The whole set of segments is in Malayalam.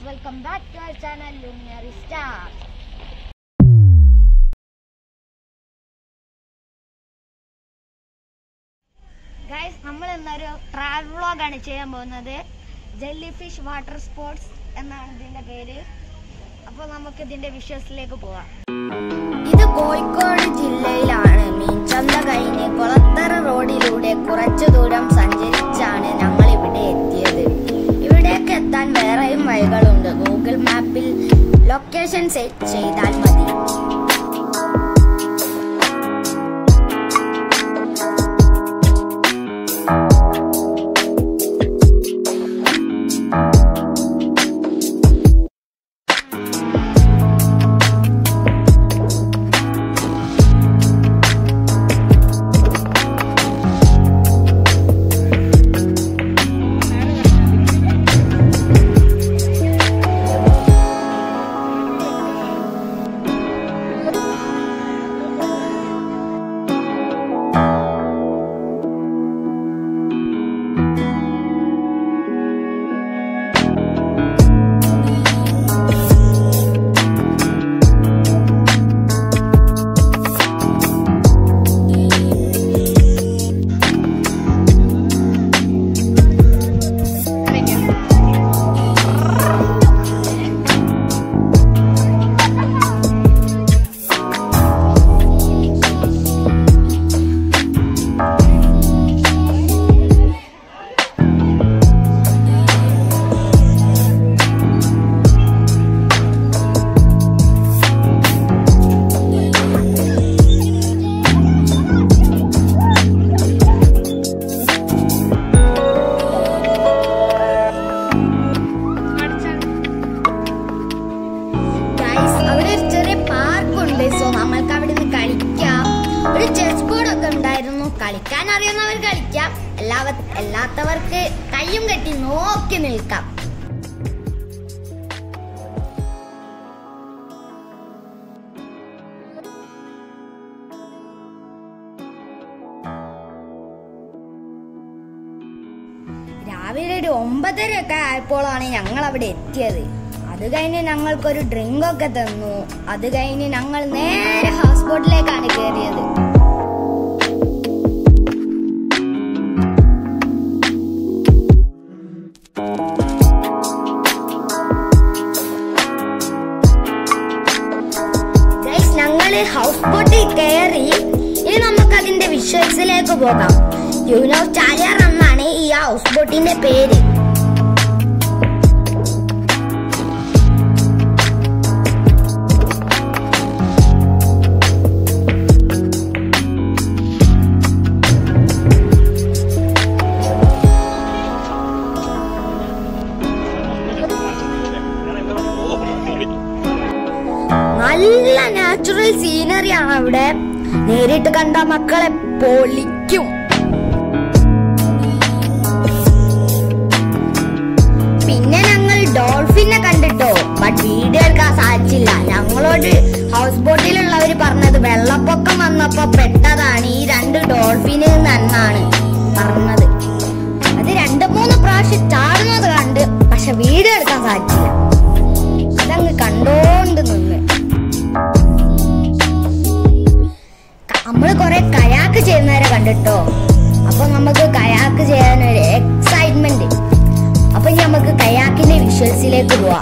Welcome back to our channel luminary star guys നമ്മൾ ഇന്നൊരു ട്രാവൽ വ്ളോഗാണ് ചെയ്യാൻ പോകുന്നത് ജെല്ലി ഫിഷ് വാട്ടർ സ്പോർട്സ് എന്നാണ് ഇതിന്റെ പേര് അപ്പോൾ നമുക്ക് ഇതിന്റെ വിഷ്വൽസിലേക്ക് പോവാം ഇത് കോഴിക്കോട് ജില്ലയിലാണ് മീൻചന്ത കഴിഞ്ഞ് കുളത്തറ റോഡിലൂടെ കുറച്ചു ദൂരം സഞ്ചരിച്ചാണ് ഞങ്ങൾ ഇവിടെ എത്തിയത് ഇവിടേക്ക് എത്താൻ വേറെയും വഴികളുണ്ട് ഗൂഗിൾ മാപ്പിൽ ലൊക്കേഷൻ സെറ്റ് ചെയ്താൽ മതി ഗൈസ് അവിടെ ഒരു ചെറിയ പാർക്കുണ്ട് സോ നമ്മൾക്ക് അവിടെ നിന്ന് കളിക്കാം ഒരു ചെസ് ബോർഡ് ഒക്കെ ഉണ്ടായിരുന്നു കളിക്കാൻ അറിയുന്നവർ കളിക്കാം എല്ലാവ അല്ലാത്തവർക്ക് കയ്യും കെട്ടി നോക്കി നിൽക്കാം രാവിലെ ഒരു ഒമ്പതര ഒക്കെ ആയപ്പോഴാണ് ഞങ്ങൾ അവിടെ എത്തിയത് അത് കഴിഞ്ഞ് ഞങ്ങൾക്കൊരു ഡ്രിങ്ക് ഒക്കെ തന്നു അത് കഴിഞ്ഞ് ഞങ്ങൾ നേരെ ഹൗസ് ബോട്ടിലേക്കാണ് കയറിയത് Guys, ഞങ്ങള് ഹൗസ് ബോട്ടിൽ കയറി ഇനി നമുക്ക് അതിന്റെ വിഷ്വൽസിലേക്ക് പോകാം യുനോ ചാലിയർ എന്നാണ് ഈ ഹൗസ് ബോട്ടിന്റെ പേര് നല്ല നാച്ചുറൽ സീനറി ആണ് അവിടെ നേരിട്ട് കണ്ട മക്കളെ പൊളിക്കും പിന്നെ ഞങ്ങൾ ഡോൾഫിനെ കണ്ടിട്ടോ ബട്ട് വീഡിയോ എടുക്കാൻ സാധിച്ചില്ല ഞങ്ങളോട് ഹൗസ് ബോട്ടിലുള്ളവർ പറഞ്ഞത് വെള്ളപ്പൊക്കം വന്നപ്പോ പെട്ടതാണ് ഈ രണ്ട് ഡോൾഫിന് എന്നാണ് പറഞ്ഞത് അത് രണ്ട് മൂന്ന് പ്രാവശ്യം ചാടുന്നത് കണ്ട് പക്ഷെ വീഡിയോ എടുക്കാൻ സാധിച്ചില്ല അതങ്ങ് കണ്ടോണ്ട് നിന്ന് നമ്മൾ കുറെ കയാക്ക് ചെയ്യുന്നവരെ കണ്ടിട്ടോ അപ്പൊ നമുക്ക് കയാക്ക് ചെയ്യാൻ ഒരു എക്സൈറ്റ്മെന്റ് അപ്പൊ ഇനി നമുക്ക് കയാക്കിന്റെ വിഷ്വൽസിലേക്ക് പോവാം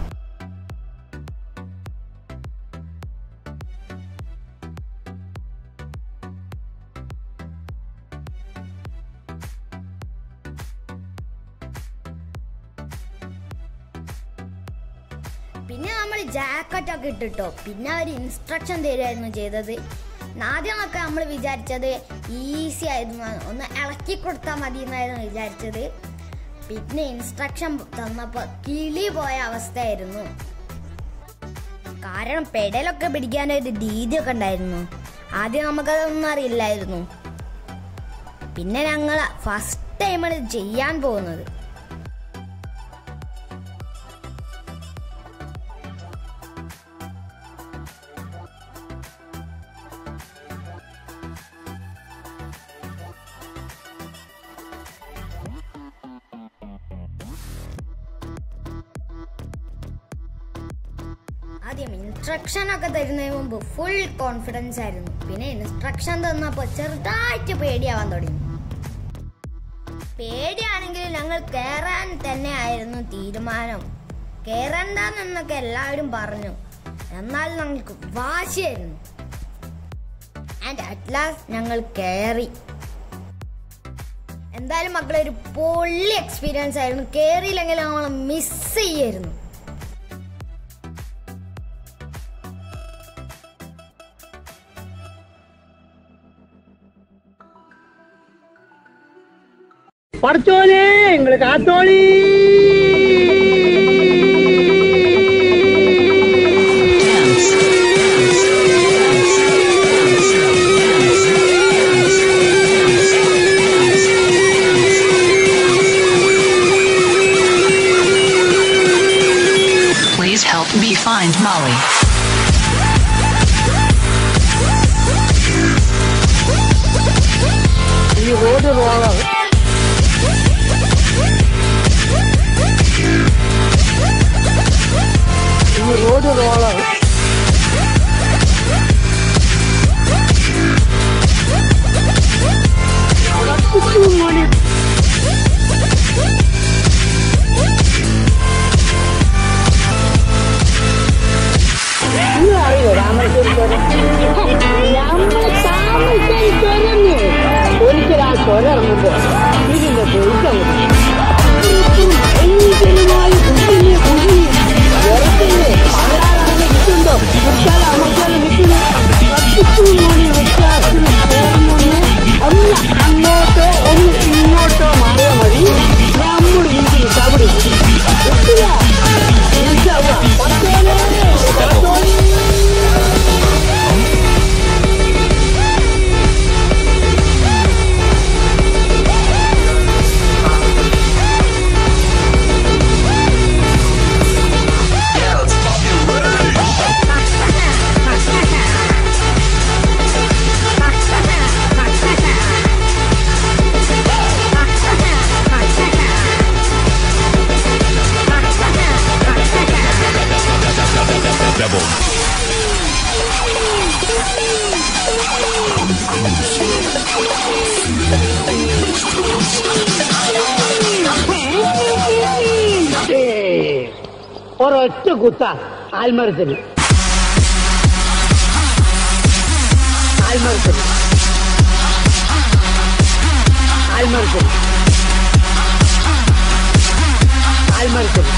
പിന്നെ നമ്മൾ ജാക്കറ്റ് ഒക്കെ ഇട്ടിട്ടോ പിന്നെ ഒരു ഇൻസ്ട്രക്ഷൻ തരുമായിരുന്നു ചെയ്തത് ആദ്യമൊക്കെ നമ്മൾ വിചാരിച്ചത് ഈസി ആയിരുന്നു ഒന്ന് ഇളക്കി കൊടുത്താൽ മതി എന്നായിരുന്നു വിചാരിച്ചത് പിന്നെ ഇൻസ്ട്രക്ഷൻ തന്നപ്പോൾ കിളി പോയ അവസ്ഥയായിരുന്നു കാരണം പെടലൊക്കെ പിടിക്കാനൊരു രീതിയൊക്കെ ഉണ്ടായിരുന്നു ആദ്യം നമുക്കതൊന്നും അറിയില്ലായിരുന്നു പിന്നെ ഞങ്ങൾ ഫസ്റ്റ് ടൈമാണ് ചെയ്യാൻ പോകുന്നത് ആദ്യം ഇൻസ്ട്രക്ഷൻ ഒക്കെ തരുന്നതിന് മുമ്പ് ഫുൾ കോൺഫിഡൻസ് ആയിരുന്നു പിന്നെ ഇൻസ്ട്രക്ഷൻ തന്നപ്പോൾ ചെറുതായിട്ട് പേടിയാവാൻ തുടങ്ങി പേടിയാണെങ്കിൽ ഞങ്ങൾ കയറാൻ തന്നെ ആയിരുന്നു തീരുമാനം കയറണ്ടെന്നൊക്കെ എല്ലാവരും പറഞ്ഞു എന്നാൽ ഞങ്ങൾക്ക് വാശിയായിരുന്നു ആൻഡ് അറ്റ് ലാസ്റ്റ് ഞങ്ങൾ കയറി എന്തായാലും മക്കളെ ഒരു പൊള്ളി എക്സ്പീരിയൻസ് ആയിരുന്നു കയറിയില്ലെങ്കിൽ നമ്മൾ മിസ് ചെയ്യായിരുന്നു പഠിച്ചോനെ നിങ്ങള് കാത്തോളി Please help me find Molly. ഈ റോഡ് റോളർ ഈ റോഡ് റോളർ മോനെ നിങ്ങൾ അറിയോ രാമേശ്വരി നമ്മൾ താമസിക്കാൻ ചൊരഞ്ഞു ഒരിക്കൽ ആ ചൊര ഇറങ്ങുമ്പോ ഇതിന്റെ പൊരുത്തം ഭയങ്കരമായി കുഞ്ഞിനെ കുഞ്ഞി ഉറപ്പില്ലേ പണ്ടാറങ്ങ് നിൽക്കുന്നുണ്ടോ വിട്ടാൽ അമർച്ചാൽ നിൽക്കുന്നു മണി വ്യത്യാസത്തിന് പോകുന്നു ഒന്ന് അങ്ങോട്ടോ ഒന്ന് ഇങ്ങോട്ടോ മാറിയാൽ മതി നമ്മുടെ വീട്ടിൽ കബഡി എത്തില്ല പത്തോലേ പത്തോലേ ഏയ്. ഒരൊറ്റ കുത്ത ആൽമരത്തിന് ആൽമരത്തിന് ആൽമരത്തിന് ആൽമരത്തിന്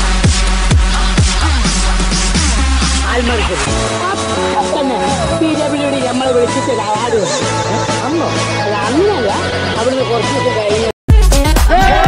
ആൽമരത്തിന് തന്നെ പി ഡബ്ല്യു ഡി നമ്മളെ വിളിച്ചിട്ട് അവാർഡ് അന്നോ അല്ല അന്നല്ല അവിടുന്ന് കുറച്ച് ദിവസം കഴിഞ്ഞ്